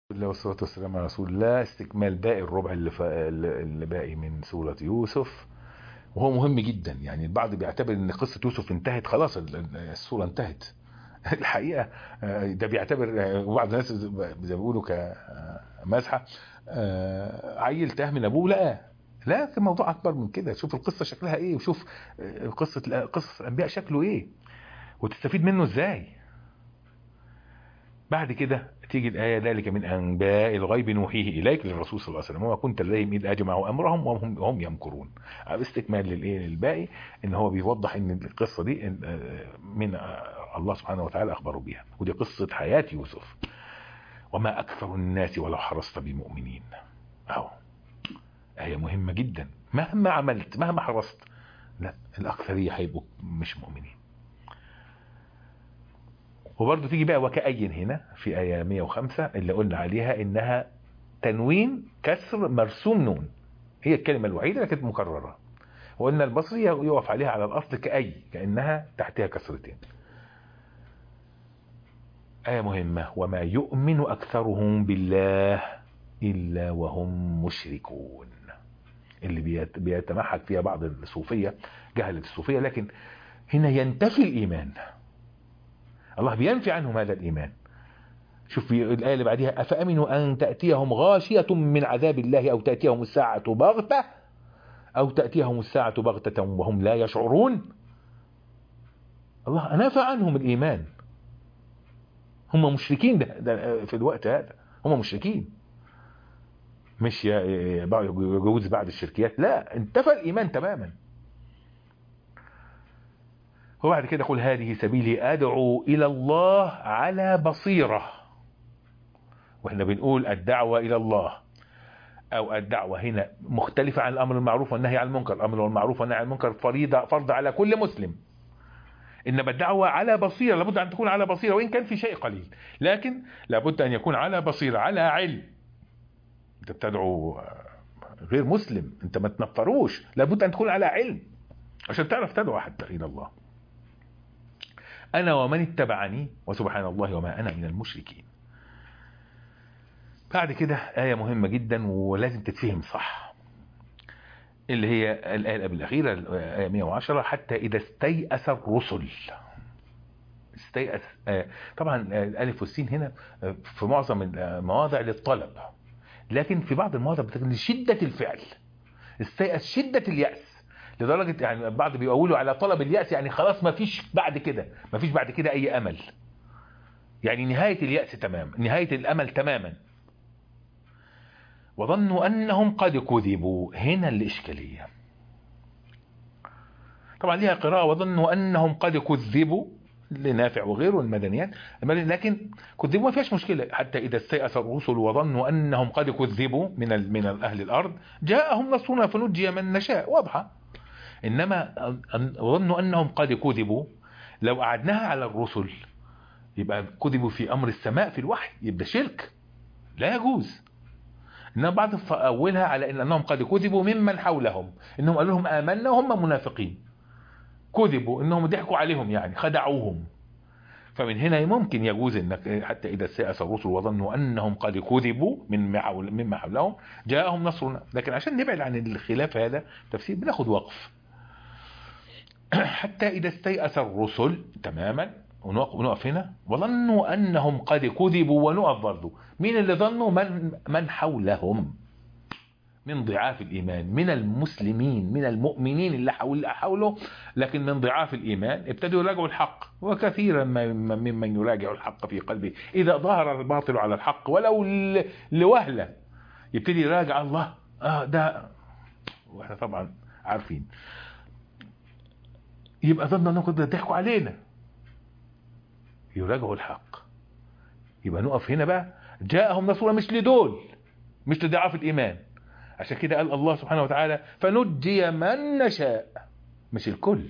الله والصلاة والسلام على رسول الله استكمال باقي الربع اللي, ف... اللي باقي من سورة يوسف وهو مهم جدا يعني البعض بيعتبر ان قصة يوسف انتهت خلاص السورة انتهت الحقيقة ده بيعتبر وبعض الناس زي ما بيقولوا كمزحة عيل تاه من ابوه لا لا كان موضوع اكبر من كده شوف القصة شكلها ايه وشوف قصة قصة الانبياء شكله ايه وتستفيد منه ازاي بعد كده تيجي الآية ذلك من أنباء الغيب نوحيه إليك للرسول صلى الله عليه وسلم وما كنت لديهم إذ أجمعوا أمرهم وهم هم يمكرون استكمال للإيه للباقي إن هو بيوضح إن القصة دي من الله سبحانه وتعالى أخبروا بها ودي قصة حياة يوسف وما أكثر الناس ولو حرصت بمؤمنين أهو آية مهمة جدا مهما عملت مهما حرصت لا الأكثرية هيبقوا مش مؤمنين وبرضه تيجي بقى وكأي هنا في آية 105 اللي قلنا عليها إنها تنوين كسر مرسوم نون هي الكلمة الوحيدة اللي كانت مكررة وقلنا البصري يقف عليها على الأصل كأي كأنها تحتها كسرتين آية مهمة وما يؤمن أكثرهم بالله إلا وهم مشركون اللي بيتمحك فيها بعض الصوفية جهلة الصوفية لكن هنا ينتفي الإيمان الله بينفي عنهم هذا الإيمان شوف الآية اللي بعدها أفأمنوا أن تأتيهم غاشية من عذاب الله أو تأتيهم الساعة بغتة أو تأتيهم الساعة بغتة وهم لا يشعرون الله نفى عنهم الإيمان هم مشركين ده, ده في الوقت هذا هم مشركين مش يجوز بعد الشركيات لا انتفى الإيمان تماما وبعد كده قل هذه سبيلي أدعو إلى الله على بصيرة وإحنا بنقول الدعوة إلى الله أو الدعوة هنا مختلفة عن الأمر المعروف والنهي عن المنكر الأمر المعروف والنهي عن المنكر فريضة فرض على كل مسلم إنما الدعوة على بصيرة لابد أن تكون على بصيرة وإن كان في شيء قليل لكن لابد أن يكون على بصيرة على علم أنت بتدعو غير مسلم أنت ما تنفروش لابد أن تكون على علم عشان تعرف تدعو حتى إلى الله أنا ومن اتبعني وسبحان الله وما أنا من المشركين بعد كده آية مهمة جدا ولازم تتفهم صح اللي هي الآية قبل الأخيرة آية 110 حتى إذا استيأس الرسل استيأس طبعا الألف والسين هنا في معظم المواضع للطلب لكن في بعض المواضع بتكون لشدة الفعل استيأس شدة اليأس لدرجة يعني البعض بيقولوا على طلب اليأس يعني خلاص ما فيش بعد كده ما فيش بعد كده أي أمل يعني نهاية اليأس تمام نهاية الأمل تماما وظنوا أنهم قد كذبوا هنا الإشكالية طبعا ليها قراءة وظنوا أنهم قد كذبوا لنافع وغيره المدنيات لكن كذبوا ما فيهاش مشكلة حتى إذا استيأس الرسل وظنوا أنهم قد كذبوا من من أهل الأرض جاءهم نصرنا فنجي من نشاء واضحة إنما ظنوا أنهم قد كذبوا لو قعدناها على الرسل يبقى كذبوا في أمر السماء في الوحي يبقى شرك لا يجوز إنما بعض أولها على إن أنهم قد كذبوا ممن حولهم إنهم قالوا لهم آمنا وهم منافقين كذبوا إنهم ضحكوا عليهم يعني خدعوهم فمن هنا ممكن يجوز انك حتى اذا استيأس الرسل وظنوا انهم قد كذبوا من مما حولهم جاءهم نصرنا لكن عشان نبعد عن الخلاف هذا تفسير بناخد وقف حتى اذا استيأس الرسل تماما ونقف هنا وظنوا انهم قد كذبوا ونقف برضه مين اللي ظنوا من من حولهم من ضعاف الإيمان من المسلمين من المؤمنين اللي حول حوله لكن من ضعاف الإيمان ابتدوا يراجعوا الحق وكثيرا ممن يراجع الحق في قلبه إذا ظهر الباطل على الحق ولو لوهلة يبتدي يراجع الله آه ده واحنا طبعا عارفين يبقى ظن انهم قد ضحكوا علينا يراجعوا الحق يبقى نقف هنا بقى جاءهم نصرنا مش لدول مش لضعاف الإيمان عشان كده قال الله سبحانه وتعالى فنجي من نشاء مش الكل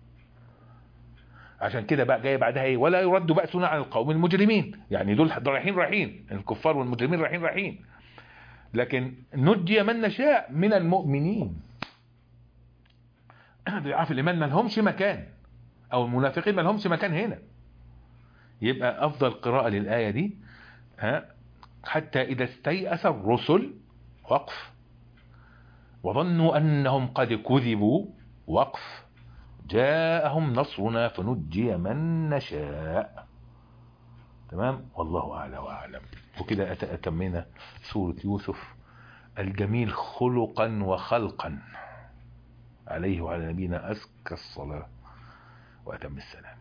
عشان كده بقى جاي بعدها ايه ولا يرد بأسنا عن القوم المجرمين يعني دول رايحين رايحين الكفار والمجرمين رايحين رايحين لكن نجي من نشاء من المؤمنين ضعاف الايمان ما لهمش مكان او المنافقين ما لهمش مكان هنا يبقى افضل قراءة للآية دي ها حتى إذا استيأس الرسل وقف وظنوا أنهم قد كذبوا وقف جاءهم نصرنا فنجي من نشاء تمام والله أعلى وأعلم وكده أت- أتمينا سورة يوسف الجميل خلقا وخلقا عليه وعلى نبينا أزكى الصلاة وأتم السلام